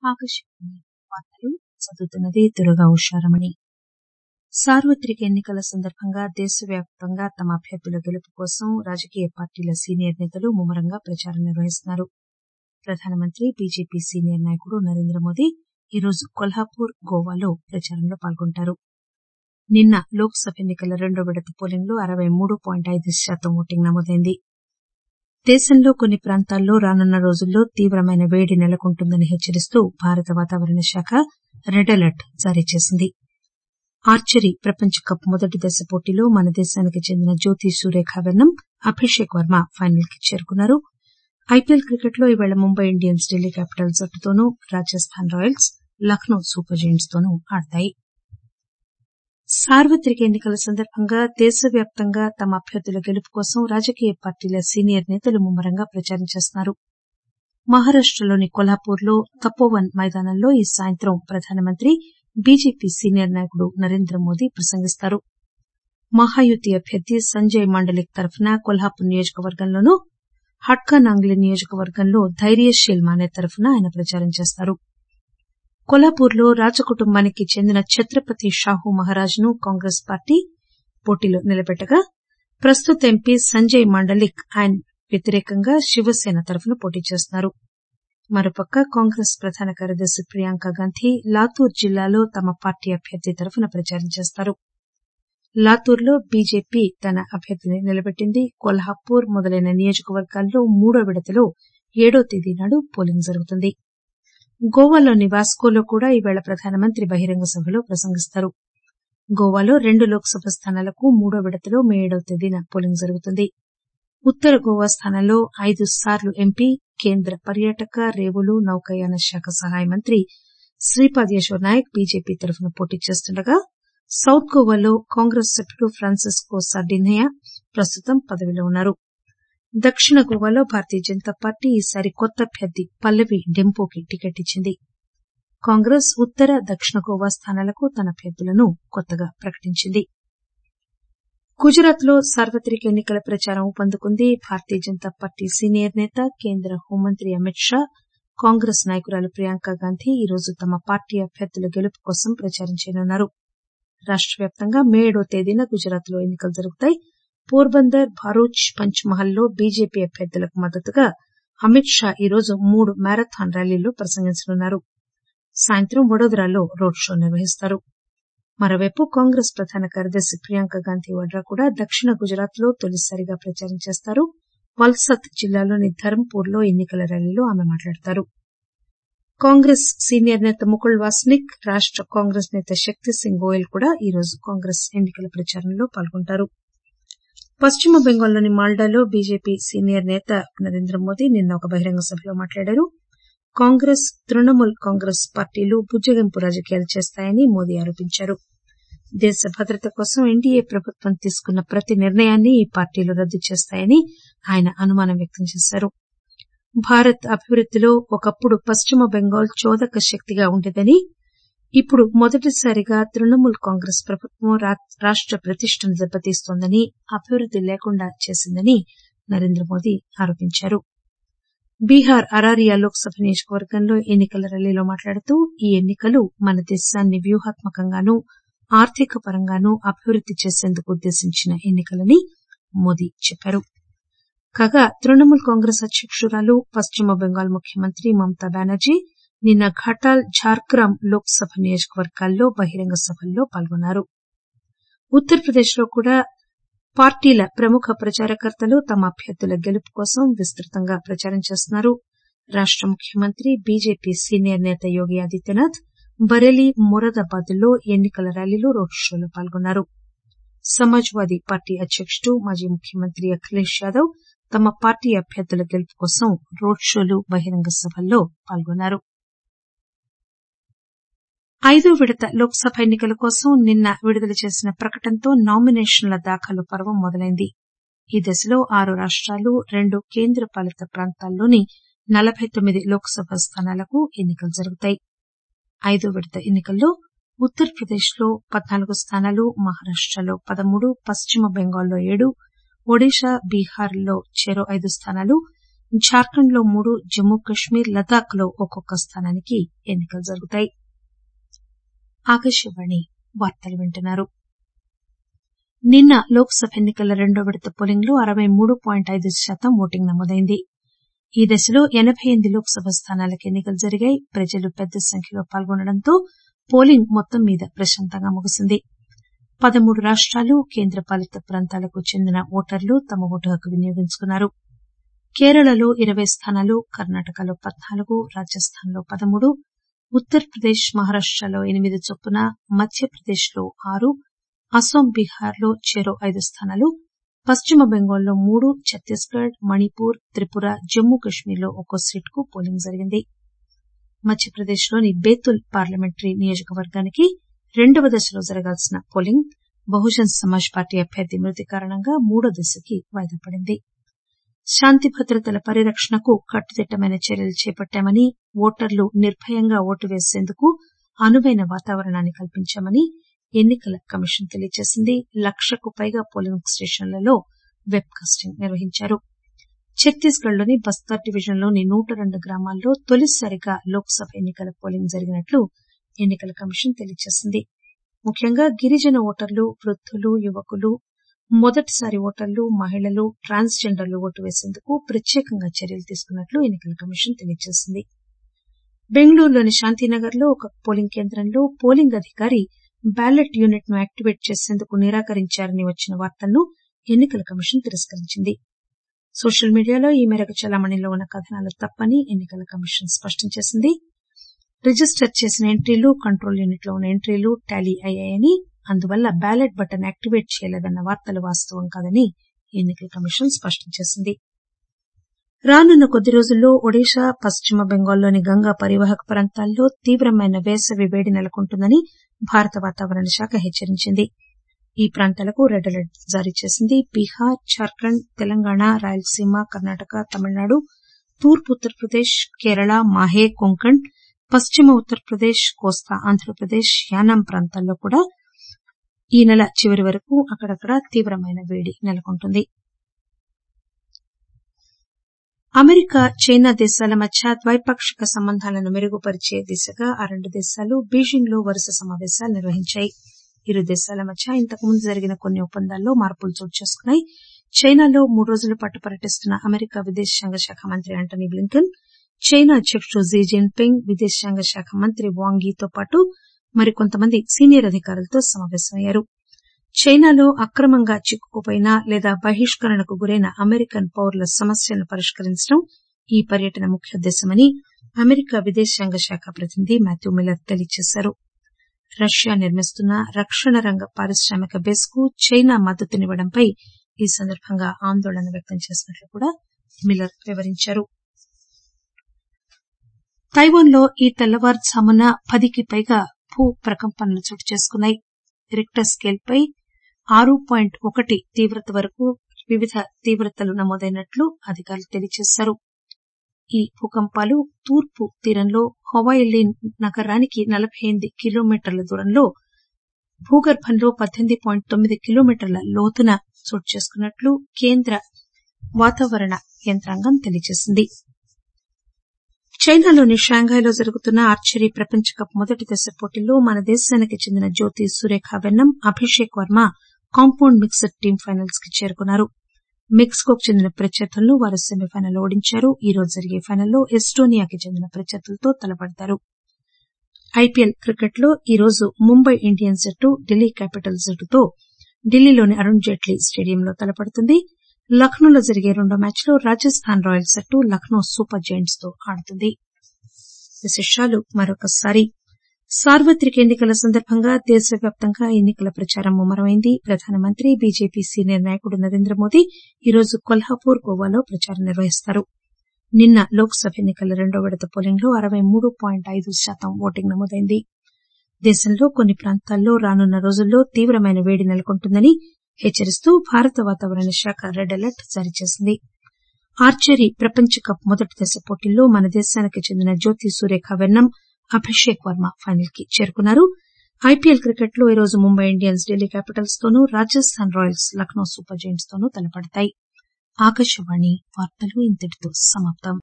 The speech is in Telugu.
ఆకాశవాణి వార్తలు చదువుతున్నది దుర్గా ఉషారమణి సార్వత్రిక ఎన్నికల సందర్భంగా దేశవ్యాప్తంగా తమ అభ్యర్థుల గెలుపు కోసం రాజకీయ పార్టీల సీనియర్ నేతలు ముమ్మరంగా ప్రచారం నిర్వహిస్తున్నారు ప్రధానమంత్రి బీజేపీ సీనియర్ నాయకుడు నరేంద్ర మోదీ ఈరోజు కొల్హాపూర్ గోవాలో ప్రచారంలో పాల్గొంటారు నిన్న లోక్ సభ ఎన్నికల రెండో విడత పోలింగ్ లో అరవై మూడు పాయింట్ ఐదు శాతం ఓటింగ్ నమోదైంది దేశంలో కొన్ని ప్రాంతాల్లో రానున్న రోజుల్లో తీవ్రమైన వేడి నెలకొంటుందని హెచ్చరిస్తూ భారత వాతావరణ శాఖ రెడ్ అలర్ట్ జారీ చేసింది ఆర్చరీ ప్రపంచ కప్ మొదటి దశ పోటీలో మన దేశానికి చెందిన జ్యోతి సూర్యఖ వెన్నం అభిషేక్ వర్మ ఫైనల్ కి చేరుకున్నారు ఐపీఎల్ క్రికెట్ లో ఈవేళ ముంబై ఇండియన్స్ ఢిల్లీ క్యాపిటల్స్ జట్టుతోనూ Rajasthan Royals Lucknow Super Giants తోనూ ఆడతాయి సార్వత్రిక ఎన్నికల సందర్భంగా దేశవ్యాప్తంగా తమ అభ్యర్థుల గెలుపు కోసం రాజకీయ పార్టీల సీనియర్ నేతలు ముమ్మరంగా ప్రచారం చేస్తున్నారు మహారాష్టలోని కొల్హాపూర్ లో తపోవన్ మైదానంలో ఈ సాయంత్రం ప్రధానమంత్రి బీజేపీ సీనియర్ నాయకుడు నరేంద్ర మోదీ ప్రసంగిస్తారు మహాయుతి అభ్యర్థి సంజయ్ మండలిక్ తరఫున కొల్హాపూర్ నియోజకవర్గంలోనూ హట్కానాంగ్లీ నియోజకవర్గంలో ధైర్యశీల్ మానే తరఫున ఆయన ప్రచారం చేస్తారు కొల్హాపూర్ లో రాజకుటుంబానికి చెందిన ఛత్రపతి షాహూ మహారాజ్ ను కాంగ్రెస్ పార్టీ పోటీలో నిలబెట్టగా ప్రస్తుత ఎంపీ సంజయ్ మండలిక్ ఆయన వ్యతిరేకంగా శివసేన తరఫున పోటీ చేస్తున్నారు మరోపక్క కాంగ్రెస్ ప్రధాన కార్యదర్శి ప్రియాంక గాంధీ లాతూర్ జిల్లాలో తమ పార్టీ అభ్యర్థి తరఫున ప్రచారం చేస్తారు లాతూర్ లో బీజేపీ తన అభ్యర్థిని నిలబెట్టింది కొల్హాపూర్ మొదలైన నియోజకవర్గాల్లో మూడో విడతలో ఏడో తేదీ నాడు పోలింగ్ జరుగుతుంది గోవాలోని వాస్కోలో కూడా ఈవేళ ప్రధానమంత్రి బహిరంగ సభలో ప్రసంగిస్తారు గోవాలో రెండు లోక్సభ స్థానాలకు మూడో విడతలో మే ఏడవ తేదీన పోలింగ్ జరుగుతుంది ఉత్తర గోవా స్థానంలో ఐదు సార్లు ఎంపీ కేంద్ర పర్యాటక రేవులు నౌకాయాన శాఖ సహాయ మంత్రి శ్రీపాద్ యశో నాయక్ బీజేపీ తరఫున పోటీ చేస్తుండగా సౌత్ గోవాలో కాంగ్రెస్ సభ్యుడు ఫ్రాన్సిస్కో సార్డినయా ప్రస్తుతం పదవిలో ఉన్నారు దక్షిణ గోవాలో భారతీయ జనతా పార్టీ ఈసారి కొత్త అభ్యర్థి పల్లవి డెంపోకి టికెట్ ఇచ్చింది కాంగ్రెస్ ఉత్తర దక్షిణ గోవా స్థానాలకు తన అభ్యర్థులను కొత్తగా ప్రకటించింది గుజరాత్ లో సార్వత్రిక ఎన్నికల ప్రచారం ఊపందుకుంది భారతీయ జనతా పార్టీ సీనియర్ నేత కేంద్ర హోంమంత్రి అమిత్ షా కాంగ్రెస్ నాయకురాలు ప్రియాంక గాంధీ ఈరోజు తమ పార్టీ అభ్యర్థుల గెలుపు కోసం ప్రచారం చేయనున్నారు రాష్ట వ్యాప్తంగా మే ఏడో తేదీన గుజరాత్ లో ఎన్నికలు జరుగుతాయి పోర్బందర్ భరూచ్ పంచ్మహల్ లో బీజేపీ అభ్యర్థులకు మద్దతుగా అమిత్ షా ఈరోజు మూడు మ్యారథాన్ ర్యాలీల్లో ప్రసంగించనున్నారు సాయంత్రం వడోదరాలో రోడ్ షో నిర్వహిస్తారు మరోవైపు కాంగ్రెస్ ప్రధాన కార్యదర్శి ప్రియాంక గాంధీ వడ్రా కూడా దక్షిణ గుజరాత్ లో తొలిసారిగా ప్రచారం చేస్తారు వల్సద్ జిల్లాలోని ధర్మపూర్ లో ఎన్నికల ర్యాలీలో ఆమె మాట్లాడతారు కాంగ్రెస్ సీనియర్ నేత ముకుల్ వాస్నిక్ రాష్ట కాంగ్రెస్ నేత శక్తి సింగ్ గోయల్ కూడా ఈరోజు కాంగ్రెస్ ఎన్నికల ప్రచారంలో పాల్గొంటారు పశ్చిమ బెంగాల్లోని మాల్డాలో బీజేపీ సీనియర్ నేత నరేంద్ర మోదీ నిన్న ఒక బహిరంగ సభలో మాట్లాడారు కాంగ్రెస్ తృణమూల్ కాంగ్రెస్ పార్టీలు బుజ్జగింపు రాజకీయాలు చేస్తాయని మోదీ ఆరోపించారు దేశ భద్రత కోసం ఎన్డీఏ ప్రభుత్వం తీసుకున్న ప్రతి నిర్ణయాన్ని ఈ పార్టీలు రద్దు చేస్తాయని ఆయన అనుమానం వ్యక్తం చేశారు భారత్ అభివృద్దిలో ఒకప్పుడు పశ్చిమ బెంగాల్ చోదక శక్తిగా ఉండేదని ఇప్పుడు మొదటిసారిగా తృణమూల్ కాంగ్రెస్ ప్రభుత్వం రాష్ట ప్రతిష్టను దెబ్బతీస్తోందని అభివృద్ది లేకుండా చేసిందని నరేంద్ర మోదీ ఆరోపించారు బీహార్ అరారియా లోక్సభ నియోజకవర్గంలో ఎన్నికల ర్యాలీలో మాట్లాడుతూ ఈ ఎన్నికలు మన దేశాన్ని వ్యూహాత్మకంగానూ ఆర్థిక పరంగానూ అభివృద్ది చేసేందుకు ఉద్దేశించిన ఎన్నికలని మోదీ చెప్పారు కాగా తృణమూల్ కాంగ్రెస్ అధ్యకురాలు పశ్చిమ బెంగాల్ ముఖ్యమంత్రి మమతా బెనర్జీ నిన్న ఘటాల్ ఝార్గ్రామ్ లోక్సభ నియోజకవర్గాల్లో బహిరంగ సభల్లో పాల్గొన్నారు ఉత్తరప్రదేశ్ లో కూడా పార్టీల ప్రముఖ ప్రచారకర్తలు తమ అభ్యర్థుల గెలుపు కోసం విస్తృతంగా ప్రచారం చేస్తున్నారు రాష్ట ముఖ్యమంత్రి బీజేపీ సీనియర్ నేత యోగి ఆదిత్యనాథ్ బరేలీ మొరాదాబాద్ లో ఎన్నికల ర్యాలీలో రోడ్ షోలో పాల్గొన్నారు సమాజ్వాదీ పార్టీ అధ్యకుడు మాజీ ముఖ్యమంత్రి అఖిలేష్ యాదవ్ తమ పార్టీ అభ్యర్థుల గెలుపు కోసం రోడ్ షోలు బహిరంగ సభల్లో పాల్గొన్నారు ఐదో విడత లోక్సభ ఎన్నికల కోసం నిన్న విడుదల చేసిన ప్రకటనతో నామినేషన్ల దాఖలు పర్వం మొదలైంది ఈ దశలో ఆరు రాష్టాలు రెండు కేంద్ర పాలిత ప్రాంతాల్లోని నలబై తొమ్మిది లోక్సభ స్థానాలకు ఎన్నికలు జరుగుతాయి ఐదో విడత ఎన్నికల్లో ఉత్తరప్రదేశ్ లో పద్నాలుగు స్థానాలు మహారాష్టలో పదమూడు పశ్చిమ బెంగాల్లో ఏడు ఒడిశా బీహార్ లో చెరో ఐదు స్థానాలు జార్ఖండ్ లో మూడు జమ్మూ కశ్మీర్ లదాఖ్ లో ఒక్కొక్క స్థానానికి ఎన్నికలు జరుగుతాయి ఆకాశవాణి వార్తలు వింటున్నారు నిన్న లోక్ సభ ఎన్నికల రెండో విడత పోలింగ్ లో అరవై మూడు పాయింట్ ఐదు శాతం ఓటింగ్ నమోదైంది ఈ దశలో ఎనబై ఎనిమిది లోక్ సభ స్థానాలకు ఎన్నికలు జరిగాయి ప్రజలు పెద్ద సంఖ్యలో పాల్గొనడంతో పోలింగ్ మొత్తం మీద ప్రశాంతంగా ముగిసింది పదమూడు రాష్టాలు కేంద్ర పాలిత ప్రాంతాలకు చెందిన ఓటర్లు తమ ఓటు హక్కు వినియోగించుకున్నారు కేరళలో ఇరవై స్థానాలు కర్ణాటకలో పద్నాలుగు రాజస్థాన్ లో పదమూడు ఉత్తరప్రదేశ్ మహారాష్టలో ఎనిమిది చొప్పున మధ్యప్రదేశ్ లో ఆరు అస్సాం బీహార్ లో చెరో ఐదు స్థానాలు పశ్చిమ బెంగాల్లో మూడు ఛత్తీస్గఢ్ మణిపూర్ త్రిపుర జమ్మూ కశ్మీర్ లో ఒక్కో సీటుకు పోలింగ్ జరిగింది మధ్యప్రదేశ్ లోని బేతుల్ పార్లమెంటరీ నియోజకవర్గానికి రెండవ దశలో జరగాల్సిన పోలింగ్ బహుజన్ సమాజ్ పార్టీ అభ్యర్థి మృతి కారణంగా మూడో దశకి వాయిదా పడింది శాంతి భద్రతల పరిరక్షణకు కట్టుదిట్టమైన చర్యలు చేపట్టామని ఓటర్లు నిర్భయంగా ఓటు వేసేందుకు అనువైన వాతావరణాన్ని కల్పించామని ఎన్నికల కమిషన్ తెలియజేసింది లక్షకు పైగా పోలింగ్ స్టేషన్లలో వెబ్ కాస్టింగ్ నిర్వహించారు ఛత్తీస్గఢ్ లోని బస్తర్ డివిజన్ లోని నూట రెండు గ్రామాల్లో తొలిసారిగా లోక్ సభ ఎన్నికల పోలింగ్ జరిగినట్లు ఎన్నికల కమిషన్ తెలియజేసింది ముఖ్యంగా గిరిజన ఓటర్లు వృద్దులు యువకులు మొదటిసారి ఓటర్లు మహిళలు ట్రాన్స్ జెండర్లు ఓటు వేసేందుకు ప్రత్యేకంగా చర్యలు తీసుకున్నట్లు ఎన్నికల కమిషన్ తెలియజేసింది బెంగళూరులోని శాంతినగర్ లో ఒక పోలింగ్ కేంద్రంలో పోలింగ్ అధికారి బ్యాలెట్ యూనిట్ ను యాక్టివేట్ చేసేందుకు నిరాకరించారని వచ్చిన వార్తలను ఎన్నికల కమిషన్ తిరస్కరించింది సోషల్ మీడియాలో ఈ మేరకు చలామణిలో ఉన్న కథనాలు తప్పని ఎన్నికల కమిషన్ స్పష్టం చేసింది రిజిస్టర్ చేసిన ఎంట్రీలు కంట్రోల్ యూనిట్ లో ఉన్న ఎంట్రీలు టాలీ అయ్యాయని అందువల్ల బ్యాలెట్ బటన్ యాక్టివేట్ చేయలేదన్న వార్తలు వాస్తవం కాదని ఎన్నికల కమిషన్ స్పష్టం చేసింది రానున్న కొద్ది రోజుల్లో ఒడిశా పశ్చిమ బెంగాల్లోని గంగా పరివాహక ప్రాంతాల్లో తీవ్రమైన వేసవి వేడి నెలకొంటుందని భారత వాతావరణ శాఖ హెచ్చరించింది ఈ ప్రాంతాలకు రెడ్ అలర్ట్ జారీ చేసింది బీహార్ జార్ఖండ్ తెలంగాణ రాయలసీమ కర్ణాటక తమిళనాడు తూర్పు ఉత్తరప్రదేశ్ కేరళ మాహే కొంకణ్ పశ్చిమ ఉత్తరప్రదేశ్ కోస్తా ఆంధ్రప్రదేశ్ యానాం ప్రాంతాల్లో కూడా ఈ నెల చివరి వరకు అక్కడక్కడ తీవ్రమైన వేడి నెలకొంటుంది అమెరికా చైనా దేశాల మధ్య ద్వైపాక్షిక సంబంధాలను మెరుగుపరిచే దిశగా ఆ రెండు దేశాలు బీజింగ్ లో వరుస సమావేశాలు నిర్వహించాయి ఇరు దేశాల మధ్య ఇంతకుముందు జరిగిన కొన్ని ఒప్పందాల్లో మార్పులు చోటు చేసుకున్నాయి చైనాలో మూడు రోజుల పాటు పర్యటిస్తున్న అమెరికా విదేశాంగ శాఖ మంత్రి ఆంటనీ బ్లింకెన్ చైనా అధ్యకుడు జీ జిన్పింగ్ విదేశాంగ శాఖ మంత్రి వాంగ్ యీతో పాటు మరికొంతమంది సీనియర్ అధికారులతో సమావేశమయ్యారు చైనాలో అక్రమంగా చిక్కుకుపోయిన లేదా బహిష్కరణకు గురైన అమెరికన్ పౌరుల సమస్యలను పరిష్కరించడం ఈ పర్యటన ముఖ్యోద్దేశమని అమెరికా విదేశాంగ శాఖ ప్రతినిధి మాథ్యూ మిల్లర్ తెలియజేశారు రష్యా నిర్మిస్తున్న రక్షణ రంగ పారిశ్రామిక బేస్ కు చైనా మద్దతునివ్వడంపై ఈ సందర్భంగా ఆందోళన వ్యక్తం చేసినట్లు కూడా మిల్లర్ వివరించారు తైవాన్ లో ఈ తెల్లవారుజామున పదికి పైగా భూ ప్రకంపనలు చోటు చేసుకున్నాయి రిక్టర్ స్కేల్ పై ఆరు పాయింట్ ఒకటి తీవ్రత వరకు వివిధ తీవ్రతలు నమోదైనట్లు అధికారులు తెలియజేశారు ఈ భూకంపాలు తూర్పు తీరంలో హొవైలిన్ నగరానికి నలబై ఎనిమిది కిలోమీటర్ల దూరంలో భూగర్భంలో పద్దెనిమిది పాయింట్ తొమ్మిది కిలోమీటర్ల లోతున చోటు చేసుకున్నట్లు కేంద్ర వాతావరణ యంత్రాంగం తెలియజేసింది చైనాలోని షాంఘాయ్లో జరుగుతున్న ఆర్చరీ ప్రపంచ కప్ మొదటి దశ పోటీల్లో మన దేశానికి చెందిన Jyothi Surekha Vennam Abhishek Varma compound mixed team finals కి చేరుకున్నారు మెక్సికోకు చెందిన ప్రత్యర్థులను వారు సెమీఫైనల్లో ఓడించారు ఈ రోజు జరిగే ఫైనల్లో ఎస్టోనియాకి చెందిన ప్రత్యర్థులతో తలపడతారు ఐపీఎల్ క్రికెట్ లో ఈ రోజు ముంబై ఇండియన్స్ జట్టు ఢిల్లీ క్యాపిటల్స్ జట్టుతో ఢిల్లీలోని అరుణ్ జైట్లీ స్టేడియంలో తలపడుతుంది లక్నోలో జరిగే రెండో మ్యాచ్ లో రాజస్థాన్ రాయల్స్ జట్టు లక్నో సూపర్ జెయింట్స్ తో ఆడుతుంది విశేషాలు మరొకసారి సార్వత్రిక ఎన్నికల సందర్భంగా దేశవ్యాప్తంగా ఎన్నికల ప్రచారం ముమ్మరమైంది ప్రధానమంత్రి బీజేపీ సీనియర్ నాయకుడు నరేంద్ర మోదీ ఈరోజు కొల్హాపూర్ గోవాలో ప్రచారం నిర్వహిస్తారు నిన్న లోక్ సభ ఎన్నికల రెండో విడత పోలింగ్ లో అరవై మూడు పాయింట్ ఐదు శాతం ఓటింగ్ నమోదైంది దేశంలో కొన్ని ప్రాంతాల్లో రానున్న రోజుల్లో తీవ్రమైన వేడి నెలకొంటుందని హెచ్చరిస్తూ భారత వాతావరణ శాఖ రెడ్ అలర్ట్ జారీ చేసింది ఆర్చరీ ప్రపంచ కప్ మొదటి దశ పోటీల్లో మన దేశానికి చెందిన జ్యోతి సురేఖ వెన్నం అభిషేక్ వర్మ ఫైనల్ కి చేరుకున్నారు ఐపీఎల్ క్రికెట్ లో ఈరోజు ముంబై ఇండియన్స్ ఢిల్లీ క్యాపిటల్స్ తోనూ Rajasthan Royals Lucknow Super Giants తోనూ తలపడతాయి ఆకాశవాణి వార్తలు ఇంతటితో సమాప్తం